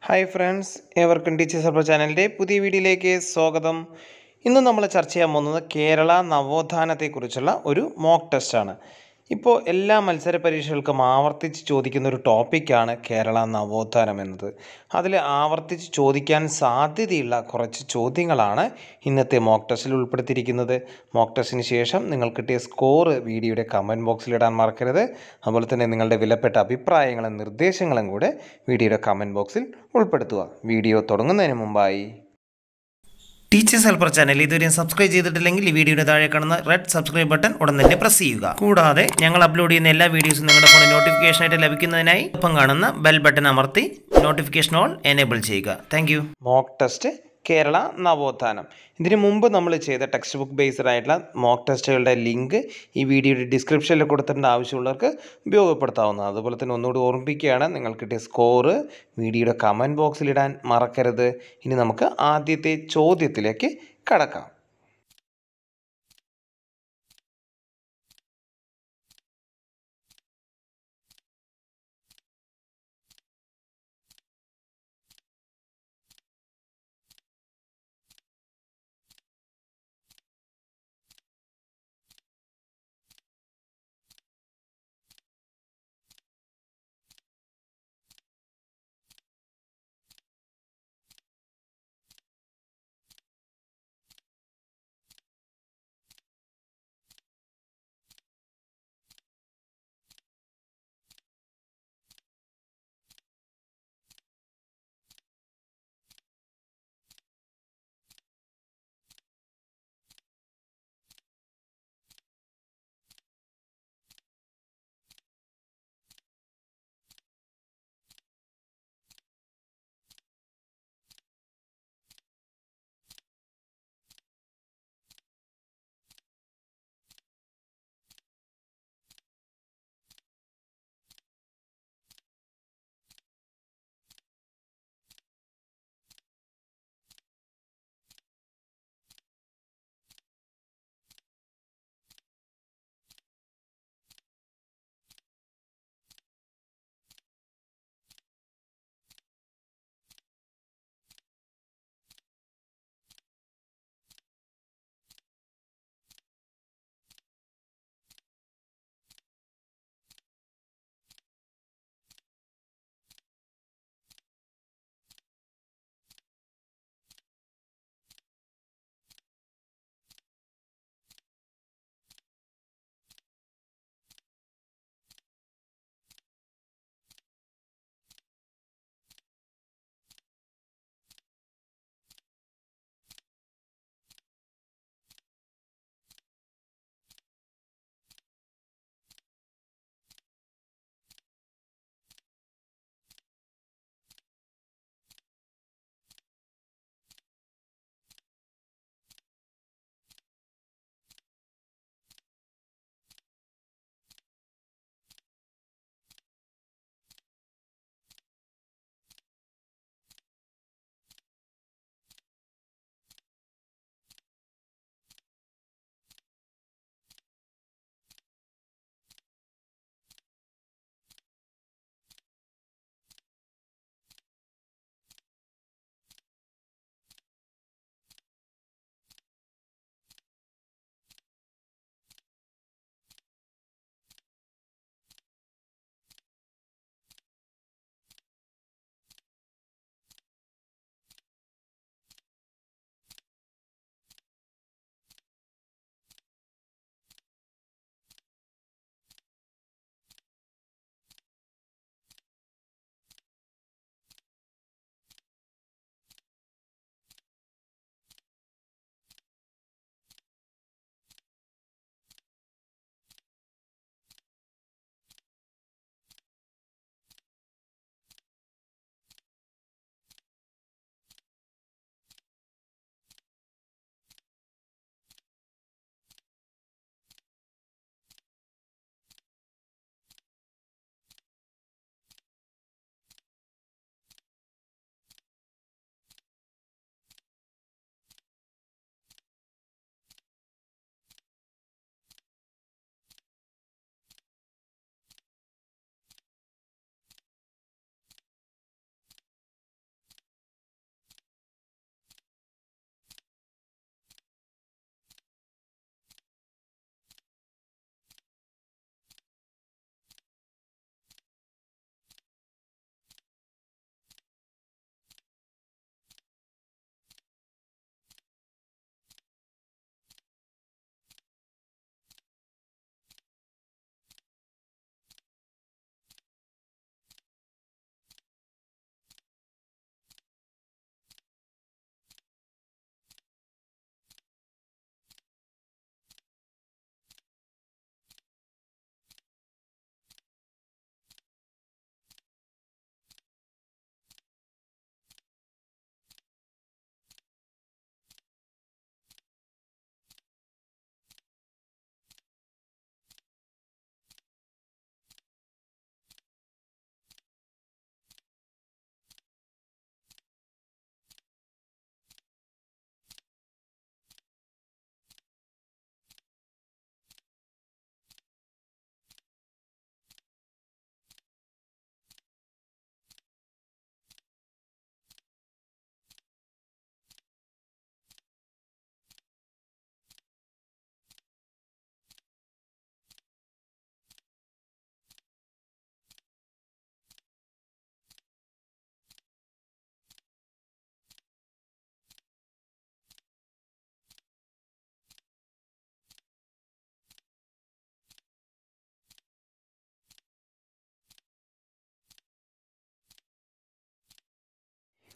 hi friends ഏവർക്കും teachers അപ്പോൾ ചാനലിൻ്റെ പുതിയ വീഡിയോയിലേക്ക് സ്വാഗതം ഇന്ന് നമ്മൾ ചർച്ച ചെയ്യാൻ പോകുന്നത് കേരള നവോത്ഥാനത്തെക്കുറിച്ചുള്ള ഒരു മോക്ക് ടെസ്റ്റാണ് ഇപ്പോൾ എല്ലാ മത്സര പരീക്ഷകൾക്കും ആവർത്തിച്ച് ചോദിക്കുന്ന ഒരു ടോപ്പിക്കാണ് കേരള നവോത്ഥാനം എന്നത് അതിൽ ആവർത്തിച്ച് ചോദിക്കാൻ സാധ്യതയുള്ള കുറച്ച് ചോദ്യങ്ങളാണ് ഇന്നത്തെ മോക്ക് ടെസ്റ്റിൽ ഉൾപ്പെടുത്തിയിരിക്കുന്നത് മോക്ക് ടെസ്റ്റിന് ശേഷം നിങ്ങൾ കിട്ടിയ സ്കോർ വീഡിയോയുടെ കമൻറ്റ് ബോക്സിൽ ഇടാൻ മറക്കരുത് അതുപോലെ തന്നെ നിങ്ങളുടെ വിലപ്പെട്ട അഭിപ്രായങ്ങളും നിർദ്ദേശങ്ങളും കൂടെ വീഡിയോയുടെ കമൻറ്റ് ബോക്സിൽ ഉൾപ്പെടുത്തുക വീഡിയോ തുടങ്ങുന്നതിന് മുമ്പായി ടീച്ചേഴ്സ് ഹെൽപ്പർ ചാനൽ ഇതുവരെയും സബ്സ്ക്രൈബ് ചെയ്തിട്ടില്ലെങ്കിൽ ഈ വീഡിയോയുടെ താഴെ കാണുന്ന റെഡ് സബ്സ്ക്രൈബ് ബട്ടൺ ഉടൻ തന്നെ പ്രസ് ചെയ്യുക കൂടാതെ ഞങ്ങൾ അപ്ലോഡ് ചെയ്യുന്ന എല്ലാ വീഡിയോസും നിങ്ങളുടെ ഫോണിൽ നോട്ടിഫിക്കേഷൻ ആയിട്ട് ലഭിക്കുന്നതിനായി ഒപ്പം കാണുന്ന ബെൽ ബട്ടൺ അമർത്തി നോട്ടിഫിക്കേഷൻ ഓൾ എനേബിൾ ചെയ്യുക താങ്ക് മോക്ക് ടെസ്റ്റ് കേരള നവോത്ഥാനം ഇതിനു മുമ്പ് നമ്മൾ ചെയ്ത ടെക്സ്റ്റ് ബുക്ക് ബേസ്ഡ് ആയിട്ടുള്ള മോക്ക് ടെസ്റ്റുകളുടെ ലിങ്ക് ഈ വീഡിയോയുടെ ഡിസ്ക്രിപ്ഷനിൽ കൊടുത്തിട്ടുണ്ട് ആവശ്യമുള്ളവർക്ക് ഉപയോഗപ്പെടുത്താവുന്നതാണ് അതുപോലെ തന്നെ ഒന്നുകൂടി ഓർമ്മിപ്പിക്കുകയാണ് നിങ്ങൾ കിട്ടിയ സ്കോറ് വീഡിയോയുടെ കമൻറ്റ് ബോക്സിൽ ഇടാൻ മറക്കരുത് ഇനി നമുക്ക് ആദ്യത്തെ ചോദ്യത്തിലേക്ക് കടക്കാം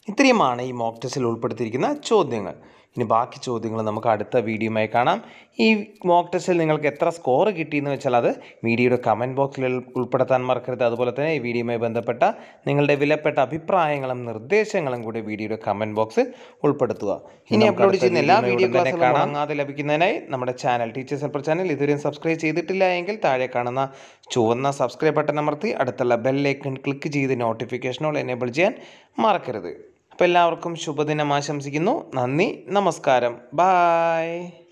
ഇത്രയുമാണ് ഈ മോക്ക് ടെസ്റ്റിൽ ഉൾപ്പെടുത്തിയിരിക്കുന്ന ചോദ്യങ്ങൾ ഇനി ബാക്കി ചോദ്യങ്ങൾ നമുക്ക് അടുത്ത വീഡിയോയുമായി കാണാം ഈ മോക്ക് ടെസ്റ്റിൽ നിങ്ങൾക്ക് എത്ര സ്കോർ കിട്ടിയെന്ന് വെച്ചാൽ അത് വീഡിയോയുടെ കമൻറ്റ് ബോക്സിൽ ഉൾപ്പെടുത്താൻ മറക്കരുത് അതുപോലെ തന്നെ ഈ വീഡിയോയുമായി ബന്ധപ്പെട്ട നിങ്ങളുടെ വിലപ്പെട്ട അഭിപ്രായങ്ങളും നിർദ്ദേശങ്ങളും കൂടി വീഡിയോയുടെ കമൻറ്റ് ബോക്സിൽ ഉൾപ്പെടുത്തുക ഇനി അപ്ലോഡ് ചെയ്യുന്ന എല്ലാ വീഡിയോ ക്ലാസ്സുകളും കാണാതെ ലഭിക്കുന്നതിനായി നമ്മുടെ ചാനൽ ടീച്ചേഴ്സ് ഹെൽപ്പർ ചാനൽ ഇതുവരെയും സബ്സ്ക്രൈബ് ചെയ്തിട്ടില്ല എങ്കിൽ താഴെ കാണുന്ന ചുവന്ന സബ്സ്ക്രൈബ് ബട്ടൺ അമർത്തി അടുത്തുള്ള ബെല്ലൈക്കൺ ക്ലിക്ക് ചെയ്ത് നോട്ടിഫിക്കേഷനുകൾ എനേബിൾ ചെയ്യാൻ മറക്കരുത് അപ്പോൾ എല്ലാവർക്കും ശുഭദിനം ആശംസിക്കുന്നു നന്ദി നമസ്കാരം ബായ്